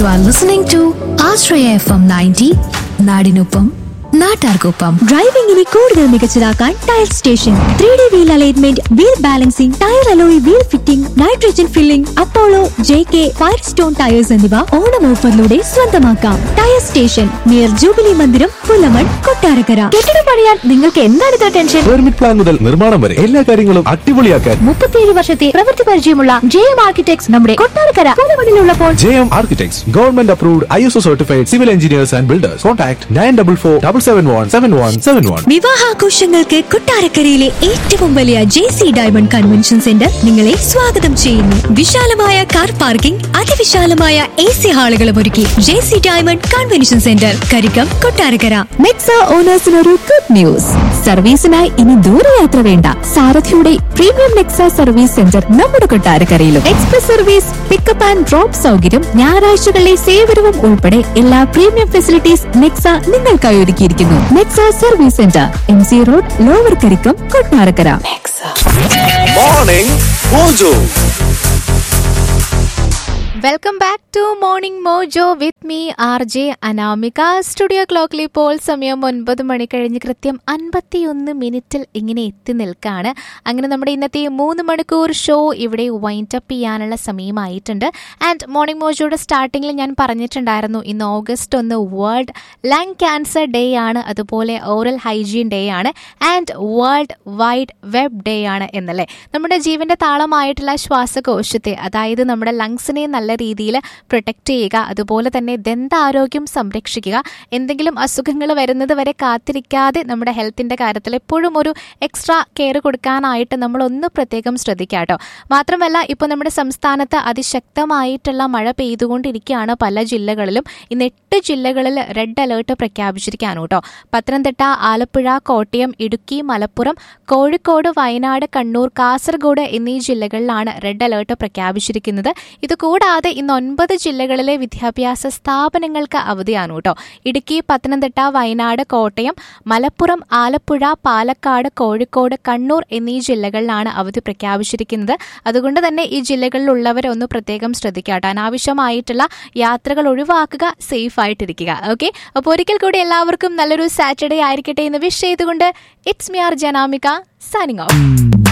You are listening to Ashraya FM 90, നാടിനൊപ്പം നാട്ടാർക്കൊപ്പം ഡ്രൈവിംഗിനെ കൂടുതൽ മികച്ചതാക്കാൻ tyre station three D wheel alignment wheel balancing tyre alloy wheel fitting nitrogen filling Apollo J K Firestone tyres എന്നിവ ഓണം ഓഫറിലൂടെ സ്വന്തമാക്കാം tyre station near jubilee മന്ദിരം പുലമൺ കൊട്ടാരക്കര കെട്ടിടം പണിയാൻ നിങ്ങൾക്ക് എന്താണ് ഇത്ര ടെൻഷൻ പെർമിറ്റ് പ്ലാൻ മുതൽ നിർമ്മാണം വരെ എല്ലാ കാര്യങ്ങളും അടിപൊളിയാക്കാൻ മുപ്പത്തിയേഴ് വർഷത്തെ പ്രവൃത്തി പരിചയമുള്ള ജെ എം ആർക്കിടെക്ട്സ് നമ്മുടെ കൊട്ടാരക്കര പുലമണിലുള്ളപ്പോൾ J M architects government approved I S O certified civil engineers and builders contact nine double four double seven one seven one seven one വിവാഹാഘോഷങ്ങൾക്ക് കൊട്ടാരക്കരയിലെ ഏറ്റവും വലിയ J C diamond convention centre നിങ്ങളെ സ്വാഗതം ചെയ്യുന്നു വിശാലമായ കാർ പാർക്കിംഗ് അതിവിശാലമായ A C ഹാളുകളും ഒരുക്കി J C diamond convention centre Karickam Kottarakkara Nexa ഓണേഴ്സിനൊരു ഗുഡ് ന്യൂസ് സർവീസിനായി ഇനി ദൂരയാത്ര വേണ്ട സാരഥിയുടെ പ്രീമിയം നെക്സ സർവീസ് സെന്റർ നമ്മുടെ കൊട്ടാരക്കരയിലും express service pickup and drop സൗകര്യം ഞായറാഴ്ചകളിലെ സേവനവും ഉൾപ്പെടെ എല്ലാ പ്രീമിയം ഫെസിലിറ്റീസ് നെക്സ നിങ്ങൾക്കായി ഒരുക്കിയിരിക്കുന്നു Nexa service centre M C road lower Karickam Kottarakkara morning mojo welcome back to morning mojo with me R J Anamika studio ക്ലോക്കിൽ ഇപ്പോൾ സമയം ഒൻപത് മണി കഴിഞ്ഞ് കൃത്യം അൻപത്തിയൊന്ന് മിനിറ്റിൽ ഇങ്ങനെ എത്തി നിൽക്കുകയാണ് അങ്ങനെ നമ്മുടെ ഇന്നത്തെ മൂന്ന് മണിക്കൂർ ഷോ ഇവിടെ വൈൻഡ് അപ്പ് ചെയ്യാനുള്ള സമയമായിട്ടുണ്ട് ആൻഡ് മോർണിംഗ് മോജോയുടെ സ്റ്റാർട്ടിങ്ങിൽ ഞാൻ പറഞ്ഞിട്ടുണ്ടായിരുന്നു ഇന്ന് ഓഗസ്റ്റ് ഒന്ന് വേൾഡ് ലങ് ക്യാൻസർ ഡേ ആണ് അതുപോലെ ഓറൽ ഹൈജീൻ ഡേ ആണ് and world wide web day ആണ് എന്നല്ലേ നമ്മുടെ ജീവന്റെ താളമായിട്ടുള്ള ശ്വാസകോശത്തെ അതായത് നമ്മുടെ ലങ്സിനെ നല്ല രീതിയിൽ പ്രൊട്ടക്റ്റ് ചെയ്യുക അതുപോലെ തന്നെ ദന്താരോഗ്യം സംരക്ഷിക്കുക എന്തെങ്കിലും അസുഖങ്ങൾ വരുന്നത് വരെ കാത്തിരിക്കാതെ നമ്മുടെ ഹെൽത്തിന്റെ കാര്യത്തിൽ എപ്പോഴും ഒരു എക്സ്ട്രാ കെയർ കൊടുക്കാനായിട്ട് നമ്മൾ ഒന്ന് പ്രത്യേകം ശ്രദ്ധിക്കുക കേട്ടോ മാത്രമല്ല ഇപ്പോൾ നമ്മുടെ സംസ്ഥാനത്ത് അതിശക്തമായിട്ടുള്ള മഴ പെയ്തുകൊണ്ടിരിക്കുകയാണ് പല ജില്ലകളിലും ഇന്ന് എട്ട് ജില്ലകളിൽ റെഡ് അലേർട്ട് പ്രഖ്യാപിച്ചിരിക്കുകയാണ് കേട്ടോ പത്തനംതിട്ട ആലപ്പുഴ കോട്ടയം ഇടുക്കി മലപ്പുറം കോഴിക്കോട് വയനാട് കണ്ണൂർ കാസർഗോഡ് എന്നീ ജില്ലകളിലാണ് റെഡ് അലേർട്ട് പ്രഖ്യാപിച്ചിരിക്കുന്നത് ഇത് കൂടാതെ ഇന്ന് ഒൻപത് ജില്ലകളിലെ വിദ്യാഭ്യാസ സ്ഥാപനങ്ങൾക്ക് അവധിയാണ് കേട്ടോ ഇടുക്കി പത്തനംതിട്ട വയനാട് കോട്ടയം മലപ്പുറം ആലപ്പുഴ പാലക്കാട് കോഴിക്കോട് കണ്ണൂർ എന്നീ ജില്ലകളിലാണ് അവധി പ്രഖ്യാപിച്ചിരിക്കുന്നത് അതുകൊണ്ട് തന്നെ ഈ ജില്ലകളിലുള്ളവരെ ഒന്ന് പ്രത്യേകം ശ്രദ്ധിക്കാട്ടോ അനാവശ്യമായിട്ടുള്ള യാത്രകൾ ഒഴിവാക്കുക സേഫ് ആയിട്ടിരിക്കുക ഓക്കെ അപ്പോൾ ഒരിക്കൽ കൂടി എല്ലാവർക്കും നല്ലൊരു സാറ്റർഡേ ആയിരിക്കട്ടെ എന്ന് വിഷ് ചെയ്തുകൊണ്ട് it's me R Janamika signing of